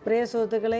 പ്രിയ സുഹൃത്തുക്കളെ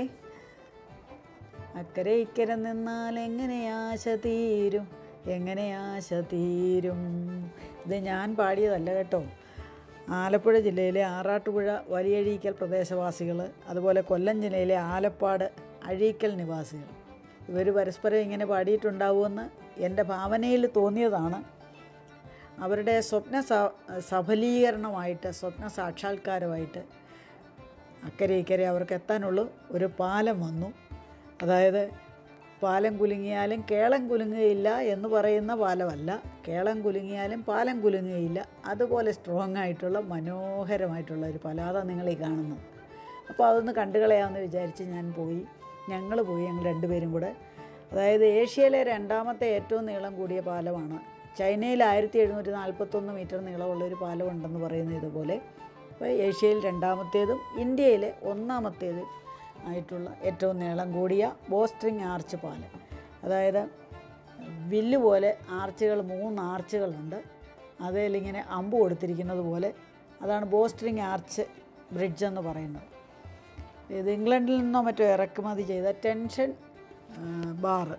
അക്കരെ ഇക്കരെ നിന്നാൽ എങ്ങനെ ആശ തീരും എങ്ങനെ ആശ തീരും ഇത് ഞാൻ പാടിയതല്ല കേട്ടോ ആലപ്പുഴ ജില്ലയിലെ ആറാട്ടുപുഴ വലിയഴീക്കൽ പ്രദേശവാസികൾ അതുപോലെ കൊല്ലം ജില്ലയിലെ ആലപ്പാട് അഴീക്കൽ നിവാസികൾ ഇവർ പരസ്പരം ഇങ്ങനെ പാടിയിട്ടുണ്ടാവുമെന്ന് എൻ്റെ ഭാവനയിൽ തോന്നിയതാണ് അവരുടെ സ്വപ്ന സ- സഫലീകരണമായിട്ട് സ്വപ്ന സാക്ഷാത്കാരമായിട്ട് അക്കരെ ഇക്കരെ അവർക്ക് എത്താനുള്ള ഒരു പാലം വന്നു അതായത് പാലം കുലുങ്ങിയാലും കേളം കുലുങ്ങുകയില്ല എന്ന് പറയുന്ന പാലമല്ല കേളം കുലുങ്ങിയാലും പാലം കുലുങ്ങുകയില്ല അതുപോലെ സ്ട്രോങ് ആയിട്ടുള്ള മനോഹരമായിട്ടുള്ള ഒരു പാലം അതാണ് നിങ്ങൾ ഈ കാണുന്നത് അപ്പോൾ അതൊന്ന് കണ്ടുകളയാമെന്ന് വിചാരിച്ച് ഞാൻ പോയി ഞങ്ങൾ പോയി ഞങ്ങൾ രണ്ടുപേരും കൂടെ അതായത് ഏഷ്യയിലെ രണ്ടാമത്തെ ഏറ്റവും നീളം കൂടിയ പാലമാണ് ചൈനയിൽ ആയിരത്തി എഴുന്നൂറ്റി നാൽപ്പത്തൊന്ന് മീറ്റർ നീളമുള്ള ഒരു പാലം ഉണ്ടെന്ന് പറയുന്നത് ഇതുപോലെ അപ്പോൾ ഏഷ്യയിൽ രണ്ടാമത്തേതും ഇന്ത്യയിലെ ഒന്നാമത്തേതും ആയിട്ടുള്ള ഏറ്റവും നീളം കൂടിയ ബോസ്ട്രിങ് ആർച്ച് പാലം അതായത് വില്ല് പോലെ ആർച്ചുകൾ മൂന്ന് ആർച്ചുകളുണ്ട് അതിലിങ്ങനെ അമ്പ് കൊടുത്തിരിക്കുന്നത് പോലെ അതാണ് ബോസ്ട്രിങ് ആർച്ച് ബ്രിഡ്ജ് എന്ന് പറയുന്നത് ഇത് ഇംഗ്ലണ്ടിൽ നിന്നോ മറ്റോ ഇറക്കുമതി ചെയ്ത tension bar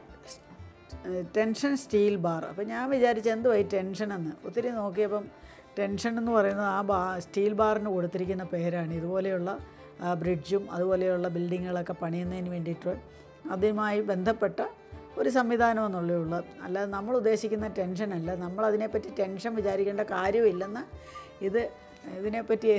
tension steel bar അപ്പോൾ ഞാൻ വിചാരിച്ചു എന്തുവായി ടെൻഷൻ എന്ന് ഒത്തിരി നോക്കിയപ്പം ടെൻഷൻ എന്ന് പറയുന്നത് ആ ബാ സ്റ്റീൽ ബാറിന് കൊടുത്തിരിക്കുന്ന പേരാണ് ഇതുപോലെയുള്ള ആ, ബ്രിഡ്ജും അതുപോലെയുള്ള ബിൽഡിങ്ങുകളൊക്കെ പണിയുന്നതിന് വേണ്ടിയിട്ട് അതുമായി ബന്ധപ്പെട്ട ഒരു സംവിധാനം എന്നുള്ളേ ഉള്ളൂ അല്ലാതെ നമ്മൾ ഉദ്ദേശിക്കുന്ന ടെൻഷനല്ല നമ്മളതിനെപ്പറ്റി ടെൻഷൻ വിചാരിക്കേണ്ട കാര്യമില്ലെന്ന് ഇത് ഇതിനെപ്പറ്റി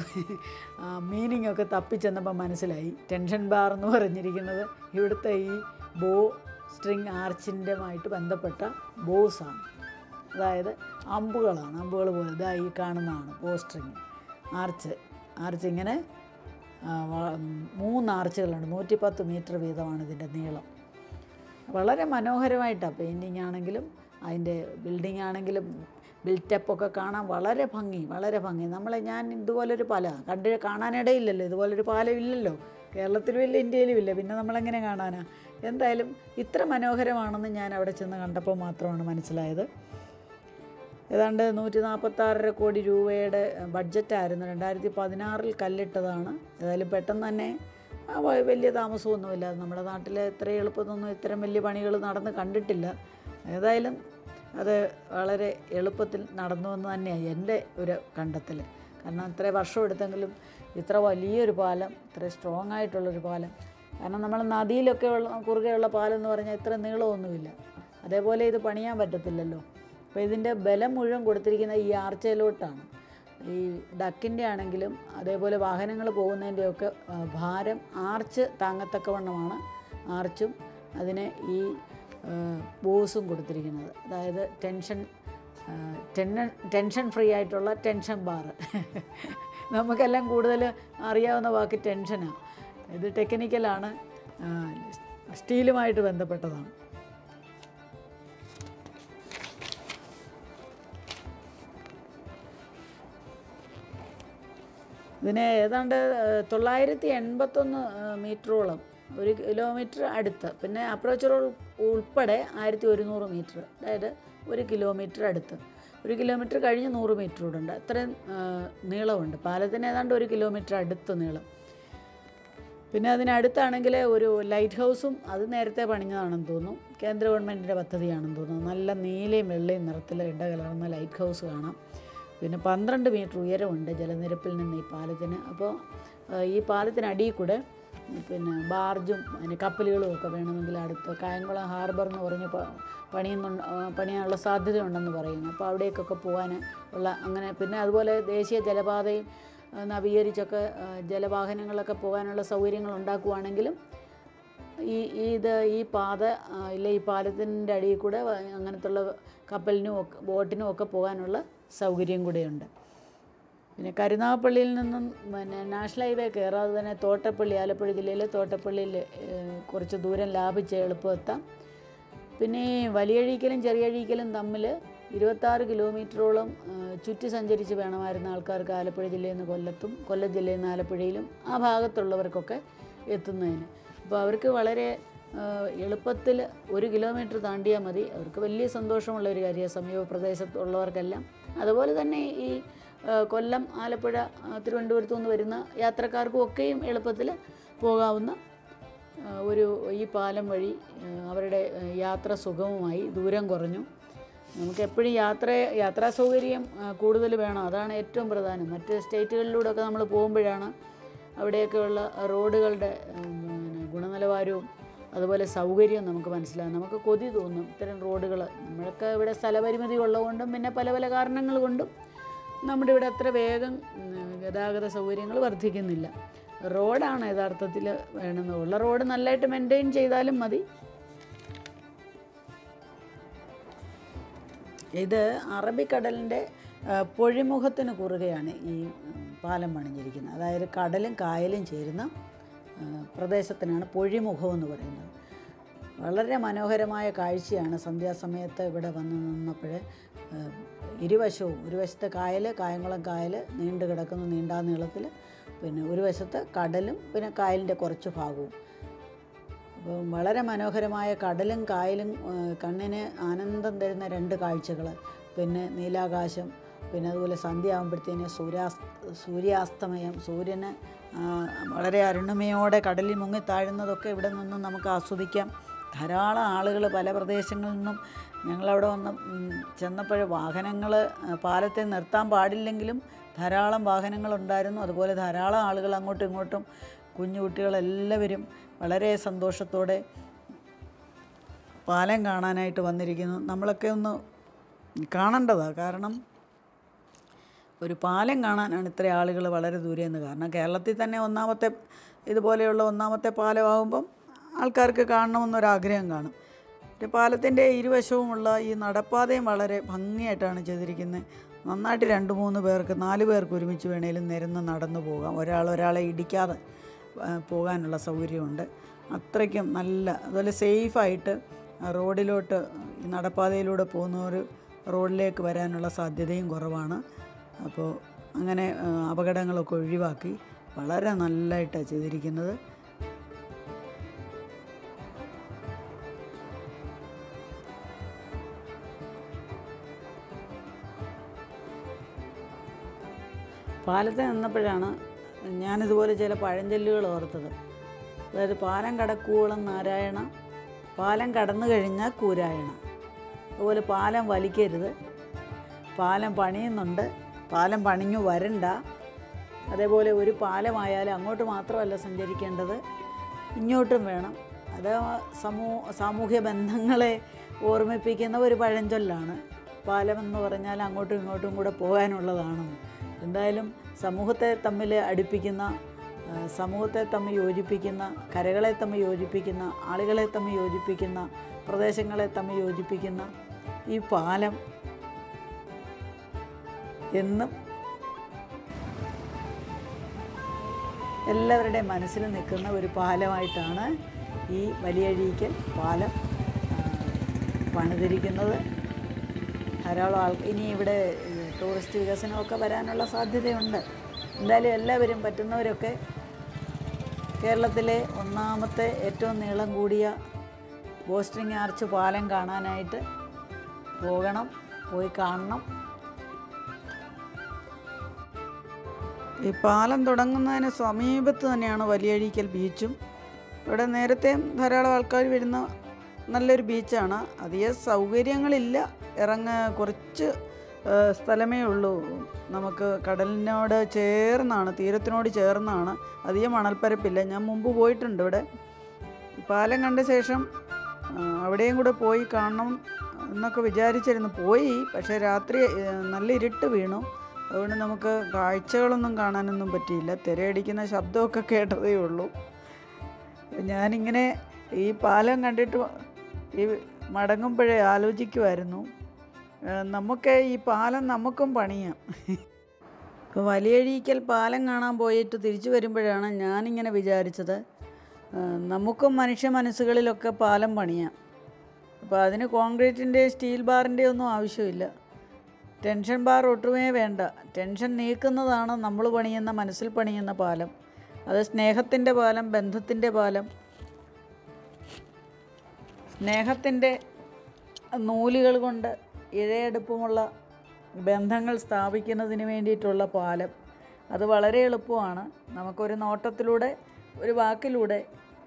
മീനിങ് ഒക്കെ തപ്പിച്ചെന്നപ്പോൾ മനസ്സിലായി ടെൻഷൻ ബാർ എന്ന് പറഞ്ഞിരിക്കുന്നത് ഇവിടുത്തെ ഈ ബോ സ്ട്രിങ് ആർച്ചിൻ്റെമായിട്ട് ബന്ധപ്പെട്ട ബോസാണ് അതായത് അമ്പുകളാണ് അമ്പുകൾ പോലെ ഇതാ ഈ കാണുന്നതാണ് ബോ സ്ട്രിങ് ആർച്ച് ആർച്ച് ഇങ്ങനെ ആ, വ- മൂന്ന് ആർച്ചുകളുണ്ട് നൂറ്റിപ്പത്ത് മീറ്റർ വീതമാണ് ഇതിൻ്റെ നീളം വളരെ മനോഹരമായിട്ടാണ് പെയിൻറ്റിങ് ആണെങ്കിലും അതിൻ്റെ ബിൽഡിംഗ് ആണെങ്കിലും ബിൽറ്റപ്പൊക്കെ കാണാൻ വളരെ ഭംഗി വളരെ ഭംഗി നമ്മളെ ഞാൻ ഇതുപോലൊരു പാലം കണ്ട് കാണാനിടയില്ലല്ലോ ഇതുപോലൊരു പാലം ഇല്ലല്ലോ കേരളത്തിലും ഇല്ല ഇന്ത്യയിലും ഇല്ല പിന്നെ നമ്മളെങ്ങനെ കാണാനാ എന്തായാലും ഇത്ര മനോഹരമാണെന്ന് ഞാൻ അവിടെ ചെന്ന് കണ്ടപ്പോൾ മാത്രമാണ് മനസ്സിലായത് ഏതാണ്ട് നൂറ്റി നാൽപ്പത്താറര കോടി രൂപയുടെ ബഡ്ജറ്റായിരുന്നു രണ്ടായിരത്തി പതിനാറിൽ കല്ലിട്ടതാണ് ഏതായാലും പെട്ടെന്ന് തന്നെ ആ, വ- വലിയ താമസമൊന്നുമില്ല നമ്മുടെ നാട്ടിൽ ഇത്ര എളുപ്പത്തൊന്നും ഇത്തരം വലിയ പണികൾ നടന്ന് കണ്ടിട്ടില്ല ഏതായാലും അത് വളരെ എളുപ്പത്തിൽ നടന്നു എന്ന് തന്നെയാണ് എൻ്റെ ഒരു കണ്ടെത്തൽ കാരണം ഇത്ര വർഷം എടുത്തെങ്കിലും ഇത്ര വലിയൊരു പാലം ഇത്ര സ്ട്രോങ് ആയിട്ടുള്ളൊരു പാലം കാരണം നമ്മൾ നദിയിലൊക്കെ ഉള്ള കുറുകെയുള്ള പാലം എന്ന് പറഞ്ഞാൽ ഇത്ര നീളമൊന്നുമില്ല അതേപോലെ ഇത് പണിയാൻ പറ്റത്തില്ലല്ലോ അപ്പോൾ ഇതിൻ്റെ ബലം മുഴുവൻ കൊടുത്തിരിക്കുന്ന ഈ ആർച്ചയിലോട്ടാണ് ഈ ഡക്കിൻ്റെ ആണെങ്കിലും അതേപോലെ വാഹനങ്ങൾ പോകുന്നതിൻ്റെയൊക്കെ ആ, ഭാരം ആർച്ച് താങ്ങത്തക്കവണ്ണമാണ് ആർച്ചും അതിന് ഈ ബോസും കൊടുത്തിരിക്കുന്നത് അതായത് ടെൻഷൻ ആ, ടെൻഷൻ ടെൻഷൻ ഫ്രീ ആയിട്ടുള്ള ടെൻഷൻ ബാർ നമുക്കെല്ലാം കൂടുതൽ അറിയാവുന്ന വാക്ക് ടെൻഷനാണ് ഇത് ടെക്നിക്കലാണ് ആ, സ്റ്റീലുമായിട്ട് ബന്ധപ്പെട്ടതാണ് ഇതിന് ഏതാണ്ട് ഏഹ്, തൊള്ളായിരത്തി എൺപത്തൊന്ന് ഏഹ്, മീറ്ററോളം ഒരു കിലോമീറ്റർ അടുത്ത് പിന്നെ അപ്രോച്ച് റോഡ് ഉൾപ്പെടെ ആയിരത്തി ഒരുന്നൂറ് മീറ്റർ അതായത് ഒരു കിലോമീറ്റർ അടുത്ത് ഒരു കിലോമീറ്റർ കഴിഞ്ഞ് നൂറ് മീറ്റർ കൂടെ ഉണ്ട് അത്രയും ഏഹ്, നീളമുണ്ട് പാലത്തിന് ഏതാണ്ട് ഒരു കിലോമീറ്റർ അടുത്ത് നീളം പിന്നെ അതിനടുത്താണെങ്കിൽ ഒരു ലൈറ്റ് ഹൗസും അത് നേരത്തെ പണിഞ്ഞതാണെന്ന് തോന്നുന്നു കേന്ദ്ര ഗവൺമെൻറ്റിൻ്റെ പദ്ധതിയാണെന്ന് തോന്നുന്നു നല്ല നീലയും വെള്ളയും നിറത്തിൽ ഇടകലർന്ന ലൈറ്റ് ഹൗസ് കാണാം പിന്നെ പന്ത്രണ്ട് മീറ്റർ ഉയരമുണ്ട് ജലനിരപ്പിൽ നിന്ന് ഈ പാലത്തിന് അപ്പോൾ ആ, ഈ പാലത്തിനടിയിൽ കൂടെ പിന്നെ ബാർജും പിന്നെ കപ്പലുകളും ഒക്കെ വേണമെങ്കിൽ അടുത്ത് കായംകുളം ഹാർബർ എന്ന് പറഞ്ഞ് പ- പണിയുന്നുണ്ട് ആ, പണിയാനുള്ള സാധ്യതയുണ്ടെന്ന് പറയുന്നു അപ്പോൾ അവിടേക്കൊക്കെ പോകാൻ ഉള്ള അങ്ങനെ പിന്നെ അതുപോലെ ദേശീയ ജലപാതയും ആ, നവീകരിച്ചൊക്കെ ആ, ജലവാഹനങ്ങളൊക്കെ പോകാനുള്ള സൗകര്യങ്ങൾ ഉണ്ടാക്കുവാണെങ്കിലും ഈ ഈ ഇത് ഈ പാത ആ, ഇല്ല ഈ പാലത്തിൻ്റെ അടിയിൽ കൂടെ വ- അങ്ങനത്തുള്ള കപ്പലിനും ഒക്കെ ബോട്ടിനും ഒക്കെ പോകാനുള്ള സൗകര്യം കൂടെയുണ്ട് പിന്നെ കരുനാഗപ്പള്ളിയിൽ നിന്നും പിന്നെ നാഷണൽ ഹൈവേ കയറാതെ തന്നെ തോട്ടപ്പള്ളി ആലപ്പുഴ ജില്ലയിലെ തോട്ടപ്പള്ളിയിൽ ഏഹ്, കുറച്ച് ദൂരം ലാഭിച്ച് എളുപ്പം എത്താം പിന്നെ ഈ വലിയഴീക്കലും ചെറിയഴീക്കലും തമ്മിൽ ഇരുപത്താറ് കിലോമീറ്ററോളം ഏഹ്, ചുറ്റി സഞ്ചരിച്ച് വേണമായിരുന്ന ആൾക്കാർക്ക് ആലപ്പുഴ ജില്ലയിൽ നിന്ന് കൊല്ലത്തും കൊല്ലം ജില്ലയിൽ നിന്ന് ആലപ്പുഴയിലും ആ ഭാഗത്തുള്ളവർക്കൊക്കെ എത്തുന്നതിന് അപ്പോൾ അവർക്ക് വളരെ എളുപ്പത്തിൽ ഒരു കിലോമീറ്റർ താണ്ടിയാൽ മതി അവർക്ക് വലിയ സന്തോഷമുള്ള ഒരു കാര്യമാണ് സമീപ പ്രദേശത്തുള്ളവർക്കെല്ലാം അതുപോലെ തന്നെ ഈ ആ, കൊല്ലം ആലപ്പുഴ ആ, തിരുവനന്തപുരത്തു നിന്ന് വരുന്ന യാത്രക്കാർക്കും ഒക്കെയും എളുപ്പത്തിൽ പോകാവുന്ന ആ, ഒരു ഈ പാലം വഴി ആ, അവരുടെ ആ, യാത്ര സുഗമമായി ദൂരം കുറഞ്ഞു നമുക്ക് എപ്പോഴും യാത്ര യാത്രാ സൗകര്യം കൂടുതൽ വേണം അതാണ് ഏറ്റവും പ്രധാനം മറ്റ് സ്റ്റേറ്റുകളിലൂടെയൊക്കെ നമ്മൾ പോകുമ്പോഴാണ് അവിടെയൊക്കെയുള്ള റോഡുകളുടെ ഉം, പിന്നെ ഗുണനിലവാരവും അതുപോലെ സൗകര്യവും നമുക്ക് മനസ്സിലാകും നമുക്ക് കൊതി തോന്നും ഇത്തരം റോഡുകൾ നമ്മൾക്ക് ഇവിടെ സ്ഥലപരിമിതി ഉള്ളതുകൊണ്ടും പിന്നെ പല പല കാരണങ്ങൾ കൊണ്ടും നമ്മുടെ ഇവിടെ അത്ര വേഗം ഉം, ഗതാഗത സൗകര്യങ്ങൾ വർദ്ധിക്കുന്നില്ല റോഡാണ് യഥാർത്ഥത്തിൽ വേണമെന്ന് ഉള്ള റോഡ് നല്ലതായിട്ട് മെയിൻറ്റെയിൻ ചെയ്താലും മതി ഇത് അറബിക്കടലിൻ്റെ ആ, പൊഴിമുഖത്തിന് കുറുകെയാണ് ഈ ഉം, പാലം പണിഞ്ഞിരിക്കുന്നത് അതായത് കടലും കായലും ചേരുന്ന ആ, പ്രദേശത്തിനാണ് പൊഴിമുഖം എന്ന് പറയുന്നത് വളരെ മനോഹരമായ കാഴ്ചയാണ് സന്ധ്യാസമയത്ത് ഇവിടെ വന്ന് നിന്നപ്പോൾ ഇരുവശവും ഒരു വശത്ത് കായൽ കായംകുളം കായൽ നീണ്ടു കിടക്കുന്ന നീണ്ടാ നീളത്തിൽ പിന്നെ ഒരു വശത്ത് കടലും പിന്നെ കായലിൻ്റെ കുറച്ച് ഭാഗവും അപ്പോൾ വളരെ മനോഹരമായ കടലും കായലും ആ, കണ്ണിന് ആനന്ദം തരുന്ന രണ്ട് കാഴ്ചകൾ പിന്നെ നീലാകാശം പിന്നെ അതുപോലെ സന്ധ്യ ആകുമ്പോഴത്തേന് സൂര്യാസ് സൂര്യാസ്തമയം സൂര്യന് ആ, വളരെ അരുണിമയോടെ കടലിൽ മുങ്ങി താഴുന്നതൊക്കെ ഇവിടെ നിന്നും നമുക്ക് ആസ്വദിക്കാം ധാരാളം ആളുകൾ പല പ്രദേശങ്ങളിൽ നിന്നും ഞങ്ങളവിടെ വന്ന് ചെന്നപ്പോൾ വാഹനങ്ങൾ പാലത്തെ നിർത്താൻ പാടില്ലെങ്കിലും ധാരാളം വാഹനങ്ങളുണ്ടായിരുന്നു അതുപോലെ ധാരാളം ആളുകൾ അങ്ങോട്ടും ഇങ്ങോട്ടും കുഞ്ഞു കുട്ടികളെല്ലാവരും വളരെ സന്തോഷത്തോടെ പാലം കാണാനായിട്ട് വന്നിരിക്കുന്നു നമ്മളൊക്കെ ഒന്ന് കാണേണ്ടതാണ് കാരണം ഒരു പാലം കാണാനാണ് ഇത്ര ആളുകൾ വളരെ ദൂരെ നിന്ന് കാരണം കേരളത്തിൽ തന്നെ ഒന്നാമത്തെ ഇതുപോലെയുള്ള ഒന്നാമത്തെ പാലമാകുമ്പം ആൾക്കാർക്ക് കാണണമെന്നൊരാഗ്രഹം കാണും ഒരു പാലത്തിൻ്റെ ഇരുവശവുമുള്ള ഈ നടപ്പാതയും വളരെ ഭംഗിയായിട്ടാണ് ചെയ്തിരിക്കുന്നത് നന്നായിട്ട് രണ്ട് മൂന്ന് പേർക്ക് നാല് പേർക്ക് ഒരുമിച്ച് വേണേലും നിരന്ന് നടന്നു പോകാം ഒരാൾ ഒരാളെ ഇടിക്കാതെ ആ, പോകാനുള്ള സൗകര്യമുണ്ട് അത്രയ്ക്കും നല്ല അതുപോലെ സേഫായിട്ട് റോഡിലോട്ട് ഈ നടപ്പാതയിലൂടെ പോകുന്നവർ റോഡിലേക്ക് വരാനുള്ള സാധ്യതയും കുറവാണ് അപ്പോൾ അങ്ങനെ ആ, അപകടങ്ങളൊക്കെ ഒഴിവാക്കി വളരെ നല്ലതായിട്ടാണ് ചെയ്തിരിക്കുന്നത് പാലത്ത് നിന്നപ്പോഴാണ് ഞാനിതുപോലെ ചില പഴഞ്ചൊല്ലുകൾ ഓർത്തത് അതായത് പാലം കടക്കൂളം നാരായണ പാലം കടന്നു കഴിഞ്ഞാൽ കൂരായണ അതുപോലെ പാലം വലിക്കരുത് പാലം പണിയുന്നുണ്ട് പാലം പണിഞ്ഞു വരണ്ട അതേപോലെ ഒരു പാലമായാലും അങ്ങോട്ട് മാത്രമല്ല സഞ്ചരിക്കേണ്ടത് ഇങ്ങോട്ടും വേണം അത് സമൂ സാമൂഹ്യ ബന്ധങ്ങളെ ഓർമ്മിപ്പിക്കുന്ന ഒരു പഴഞ്ചൊല്ലാണ് പാലം എന്ന് പറഞ്ഞാൽ അങ്ങോട്ടും ഇങ്ങോട്ടും കൂടെ പോകാനുള്ളതാണെന്ന് എന്തായാലും സമൂഹത്തെ തമ്മിൽ അടുപ്പിക്കുന്ന ആ, സമൂഹത്തെ തമ്മിൽ യോജിപ്പിക്കുന്ന കരകളെ തമ്മിൽ യോജിപ്പിക്കുന്ന ആളുകളെ തമ്മിൽ യോജിപ്പിക്കുന്ന പ്രദേശങ്ങളെ തമ്മിൽ യോജിപ്പിക്കുന്ന ഈ പാലം എന്നും എല്ലാവരുടെയും മനസ്സിൽ നിൽക്കുന്ന ഒരു പാലമായിട്ടാണ് ഈ വലിയഴീക്കൽ പാലം ആ, പണിതിരിക്കുന്നത് ധാരാളം ആൾ ഇനി ഇവിടെ ഏഹ്, ടൂറിസ്റ്റ് വികസനമൊക്കെ വരാനുള്ള സാധ്യതയുണ്ട് എന്തായാലും എല്ലാവരും പറ്റുന്നവരൊക്കെ കേരളത്തിലെ ഒന്നാമത്തെ ഏറ്റവും നീളം കൂടിയ ബോസ്ട്രിങ് ആർച്ച് പാലം കാണാനായിട്ട് പോകണം പോയി കാണണം ഈ പാലം തുടങ്ങുന്നതിന് സമീപത്ത് തന്നെയാണ് വലിയഴീക്കൽ ബീച്ചും ഇവിടെ നേരത്തെ ധാരാളം ആൾക്കാർ വരുന്ന നല്ലൊരു ബീച്ചാണ് അധികം സൗകര്യങ്ങളില്ല ഇറങ്ങ കുറച്ച് ആ, സ്ഥലമേ ഉള്ളൂ നമുക്ക് കടലിനോട് ചേർന്നാണ് തീരത്തിനോട് ചേർന്നാണ് അധികം മണൽപ്പരപ്പില്ല ഞാൻ മുമ്പ് പോയിട്ടുണ്ട് ഇവിടെ ഈ പാലം കണ്ട ശേഷം ആ, അവിടെയും കൂടെ പോയി കാണണം എന്നൊക്കെ വിചാരിച്ചിരുന്നു പോയി പക്ഷേ രാത്രി ആ, നല്ല ഇരുട്ട് വീണു അതുകൊണ്ട് നമുക്ക് കാഴ്ചകളൊന്നും കാണാനൊന്നും പറ്റിയില്ല തിരയടിക്കുന്ന ശബ്ദമൊക്കെ കേട്ടതേ ഉള്ളൂ ഞാനിങ്ങനെ ഈ പാലം കണ്ടിട്ട് ഈ മടങ്ങുമ്പോഴേ ആലോചിക്കുമായിരുന്നു ആ, നമുക്ക് ഈ പാലം നമുക്കും പണിയാം ഇപ്പോൾ വലിയഴീക്കൽ പാലം കാണാൻ പോയിട്ട് തിരിച്ചു വരുമ്പോഴാണ് ഞാനിങ്ങനെ വിചാരിച്ചത് ആ, നമുക്കും മനുഷ്യ മനസ്സുകളിലൊക്കെ പാലം പണിയാം അപ്പോൾ അതിന് കോൺക്രീറ്റിൻ്റെ സ്റ്റീൽ ബാറിൻ്റെ ഒന്നും ആവശ്യമില്ല ടെൻഷൻ ബാർ ഒട്ടുമേ വേണ്ട ടെൻഷൻ നീക്കുന്നതാണ് നമ്മൾ പണിയുന്ന മനസ്സിൽ പണിയുന്ന പാലം അത് സ്നേഹത്തിൻ്റെ പാലം ബന്ധത്തിൻ്റെ പാലം സ്നേഹത്തിൻ്റെ നൂലുകൾ കൊണ്ട് ഇഴയെടുപ്പമുള്ള ബന്ധങ്ങൾ സ്ഥാപിക്കുന്നതിന് വേണ്ടിയിട്ടുള്ള പാലം അത് വളരെ എളുപ്പമാണ് നമുക്കൊരു നോട്ടത്തിലൂടെ ഒരു വാക്കിലൂടെ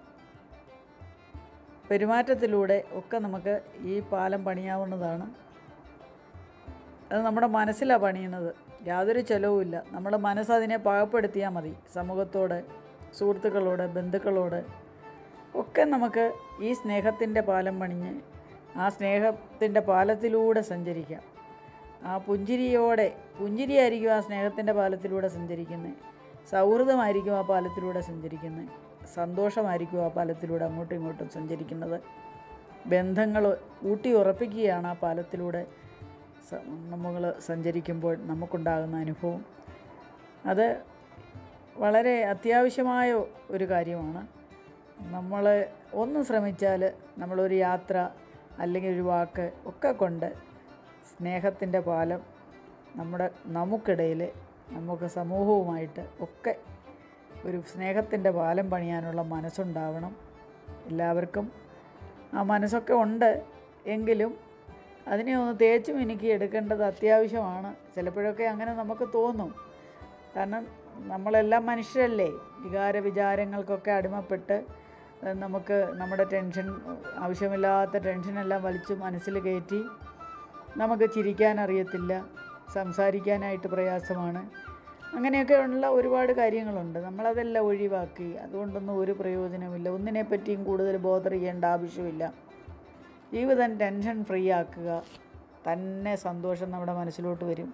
പെരുമാറ്റത്തിലൂടെ ഒക്കെ നമുക്ക് ഈ പാലം പണിയാവുന്നതാണ് അത് നമ്മുടെ മനസ്സിലാണ് പണിയുന്നത് യാതൊരു ചിലവുമില്ല നമ്മുടെ മനസ്സതിനെ പാകപ്പെടുത്തിയാൽ മതി സമൂഹത്തോട് സുഹൃത്തുക്കളോട് ബന്ധുക്കളോട് ഒക്കെ നമുക്ക് ഈ സ്നേഹത്തിൻ്റെ പാലം പണിഞ്ഞ് ആ സ്നേഹത്തിൻ്റെ പാലത്തിലൂടെ സഞ്ചരിക്കാം ആ പുഞ്ചിരിയോടെ പുഞ്ചിരിയായിരിക്കും ആ സ്നേഹത്തിൻ്റെ പാലത്തിലൂടെ സഞ്ചരിക്കുന്നത് സൗഹൃദമായിരിക്കും ആ പാലത്തിലൂടെ സഞ്ചരിക്കുന്നത് സന്തോഷമായിരിക്കും ആ പാലത്തിലൂടെ അങ്ങോട്ടും ഇങ്ങോട്ടും സഞ്ചരിക്കുന്നത് ബന്ധങ്ങൾ ഊട്ടി ഉറപ്പിക്കുകയാണ് ആ പാലത്തിലൂടെ നമ്മൾ സഞ്ചരിക്കുമ്പോൾ നമുക്കുണ്ടാകുന്ന അനുഭവം അത് വളരെ അത്യാവശ്യമായ ഒരു കാര്യമാണ് നമ്മൾ ഒന്ന് ശ്രമിച്ചാൽ നമ്മളൊരു യാത്ര അല്ലെങ്കിൽ ഒരു വാക്ക് ഒക്കെ കൊണ്ട് സ്നേഹത്തിൻ്റെ പാലം നമ്മുടെ നമുക്കിടയിൽ നമുക്ക് സമൂഹവുമായിട്ട് ഒക്കെ ഒരു സ്നേഹത്തിൻ്റെ പാലം പണിയാനുള്ള മനസ്സുണ്ടാവണം എല്ലാവർക്കും ആ മനസ്സൊക്കെ ഉണ്ട് എങ്കിലും അതിനെ ഒന്ന് തേച്ച് മിനുക്കി എടുക്കേണ്ടത് അത്യാവശ്യമാണ് ചിലപ്പോഴൊക്കെ അങ്ങനെ നമുക്ക് തോന്നും കാരണം നമ്മളെല്ലാം മനുഷ്യരല്ലേ വികാര വിചാരങ്ങൾക്കൊക്കെ അടിമപ്പെട്ട് ഏഹ്, നമുക്ക് നമ്മുടെ ടെൻഷൻ ആവശ്യമില്ലാത്ത ടെൻഷനെല്ലാം വലിച്ചു മനസ്സിൽ കയറ്റി നമുക്ക് ചിരിക്കാൻ അറിയത്തില്ല സംസാരിക്കാനായിട്ട് പ്രയാസമാണ് അങ്ങനെയൊക്കെ ഉള്ള ഒരുപാട് കാര്യങ്ങളുണ്ട് നമ്മളതെല്ലാം ഒഴിവാക്കി അതുകൊണ്ടൊന്നും ഒരു പ്രയോജനമില്ല ഒന്നിനെ പറ്റിയും കൂടുതൽ ബോധർ ചെയ്യേണ്ട ആവശ്യമില്ല ജീവിതം ടെൻഷൻ ഫ്രീ ആക്കുക തന്നെ സന്തോഷം നമ്മുടെ മനസ്സിലോട്ട് വരും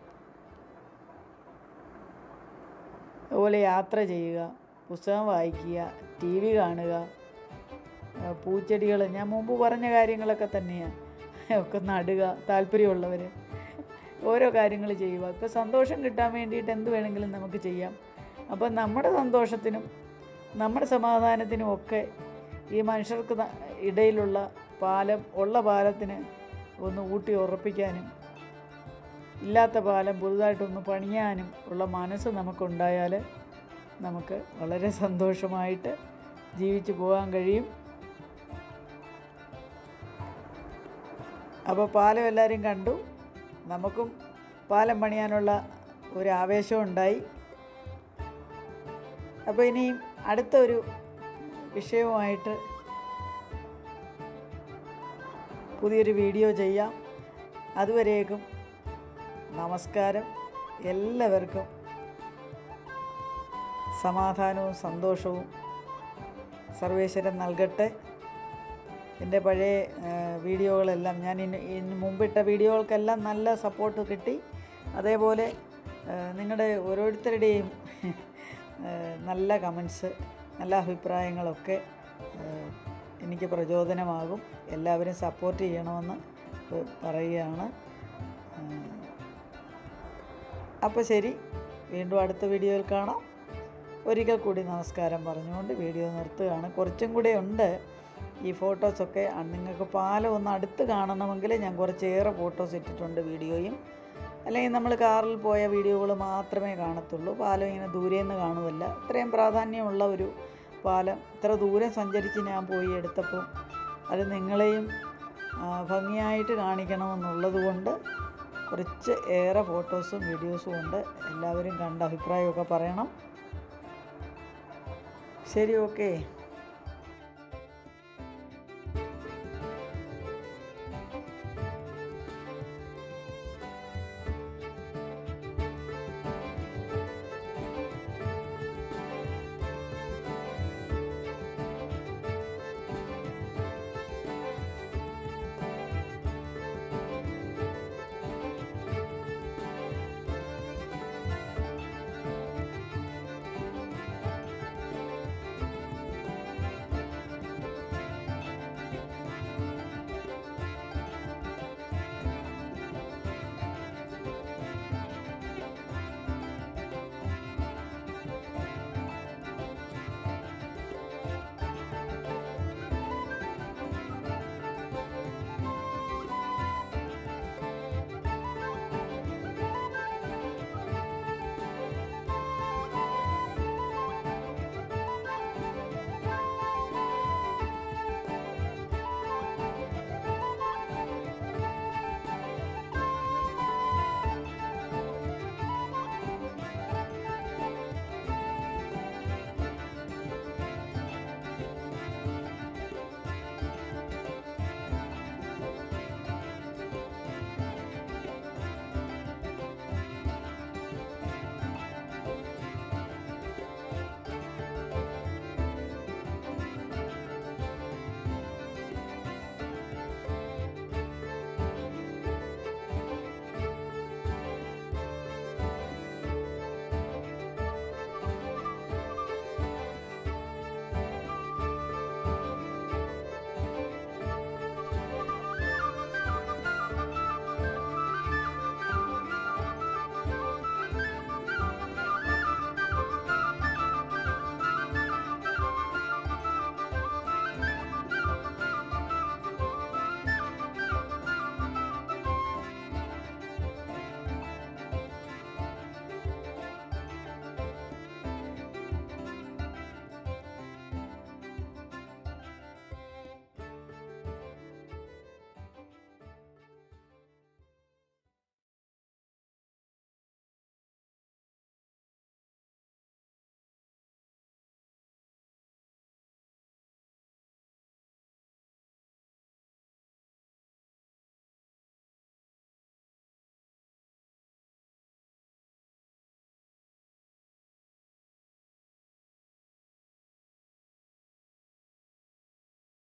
അതുപോലെ യാത്ര ചെയ്യുക പുസ്തകം വായിക്കുക ടി വി കാണുക പൂച്ചെടികൾ ഞാൻ മുമ്പ് പറഞ്ഞ കാര്യങ്ങളൊക്കെ തന്നെയാണ് ഒക്കെ നടുക താല്പര്യമുള്ളവർ ഓരോ കാര്യങ്ങൾ ചെയ്യുക ഇപ്പോൾ സന്തോഷം കിട്ടാൻ വേണ്ടിയിട്ട് എന്ത് വേണമെങ്കിലും നമുക്ക് ചെയ്യാം അപ്പോൾ നമ്മുടെ സന്തോഷത്തിനും നമ്മുടെ സമാധാനത്തിനും ഒക്കെ ഈ മനുഷ്യർക്ക് ന- ഇടയിലുള്ള പാലം ഉള്ള പാലത്തിന് ഒന്ന് ഊട്ടി ഉറപ്പിക്കാനും ഇല്ലാത്ത പാലം പുതുതായിട്ടൊന്ന് പണിയാനും ഉള്ള മനസ്സ് നമുക്കുണ്ടായാൽ നമുക്ക് വളരെ സന്തോഷമായിട്ട് ജീവിച്ചു പോകാൻ കഴിയും അപ്പോൾ പാലം എല്ലാവരും കണ്ടു നമുക്കും പാലം പണിയാനുള്ള ഒരു ആവേശം ഉണ്ടായി അപ്പോൾ ഇനിയും അടുത്ത ഒരു വിഷയവുമായിട്ട് പുതിയൊരു വീഡിയോ ചെയ്യാം അതുവരേക്കും നമസ്കാരം എല്ലാവർക്കും സമാധാനവും സന്തോഷവും സർവേശ്വരൻ നൽകട്ടെ എൻ്റെ പഴയ ആ, വീഡിയോകളെല്ലാം ഞാൻ ഇന്ന് ഇന്ന് മുമ്പിട്ട വീഡിയോകൾക്കെല്ലാം നല്ല സപ്പോർട്ട് കിട്ടി അതേപോലെ ആ, നിങ്ങളുടെ ഓരോരുത്തരുടെയും ആ, നല്ല കമൻസ് നല്ല അഭിപ്രായങ്ങളൊക്കെ ആ, എനിക്ക് പ്രചോദനമാകും എല്ലാവരും സപ്പോർട്ട് ചെയ്യണമെന്ന് പറയുകയാണ് അപ്പോൾ ശരി വീണ്ടും അടുത്ത വീഡിയോയിൽ കാണാം ഒരിക്കൽ കൂടി നമസ്കാരം പറഞ്ഞുകൊണ്ട് വീഡിയോ നിർത്തുകയാണ് കുറച്ചും കൂടെ ഉണ്ട് ഈ ഫോട്ടോസൊക്കെ ആ, നിങ്ങൾക്ക് പാലം ഒന്ന് അടുത്ത് കാണണമെങ്കിൽ ഞാൻ കുറച്ചേറെ ഫോട്ടോസ് ഇട്ടിട്ടുണ്ട് വീഡിയോയും അല്ലെങ്കിൽ നമ്മൾ കാറിൽ പോയ വീഡിയോകൾ മാത്രമേ കാണത്തുള്ളൂ പാലം ഇങ്ങനെ ദൂരെ നിന്ന് കാണുമല്ല ഇത്രയും പ്രാധാന്യമുള്ള ഒരു പാലം ഇത്ര ദൂരം സഞ്ചരിച്ച് ഞാൻ പോയി എടുത്തപ്പോൾ അത് നിങ്ങളെയും ആ, ഭംഗിയായിട്ട് കാണിക്കണമെന്നുള്ളത് കൊണ്ട് കുറച്ച് ഏറെ ഫോട്ടോസും വീഡിയോസും ഉണ്ട് എല്ലാവരും കണ്ട അഭിപ്രായമൊക്കെ പറയണം ശരി ഓക്കേ